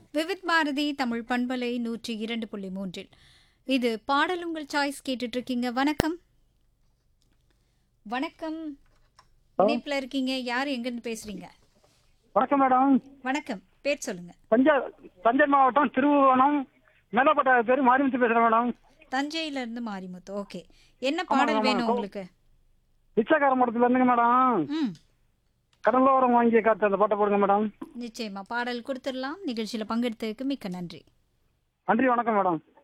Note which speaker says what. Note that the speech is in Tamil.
Speaker 1: விவித் பாரதி தமிழ் பண்பலை நூற்றி இரண்டு புள்ளி மூன்றில் இது பாடல் உங்கள் சாய்ஸ் கேட்டுட்டு இருக்கீங்க வணக்கம் வணக்கம் இணைப்புல இருக்கீங்க யார் எங்கிருந்து பேசுறீங்க
Speaker 2: வணக்கம் மேடம்
Speaker 1: வணக்கம் பேர் சொல்லுங்க
Speaker 2: தஞ்சை தஞ்சை மாவட்டம் திருவுவனம் மேலப்பட்ட பேர் மாரிமுத்து பேசுறேன் மேடம்
Speaker 1: தஞ்சையில இருந்து மாரிமுத்து ஓகே என்ன பாடல்
Speaker 2: ஆமா,
Speaker 1: வேணும்
Speaker 2: கோ-
Speaker 1: உங்களுக்கு
Speaker 2: பிச்சைக்கார மடத்துல இருந்துங்க மேடம்
Speaker 1: ம்
Speaker 2: கடலோரம் வாங்கி காத்து அந்த பாட்டை போடுங்க மேடம்
Speaker 1: நிச்சயமா பாடல் கொடுத்துடலாம் நிகழ்ச்சியில பங்கெடுத்ததுக்கு மிக்க நன்றி
Speaker 2: நன்றி வணக்கம் மேடம்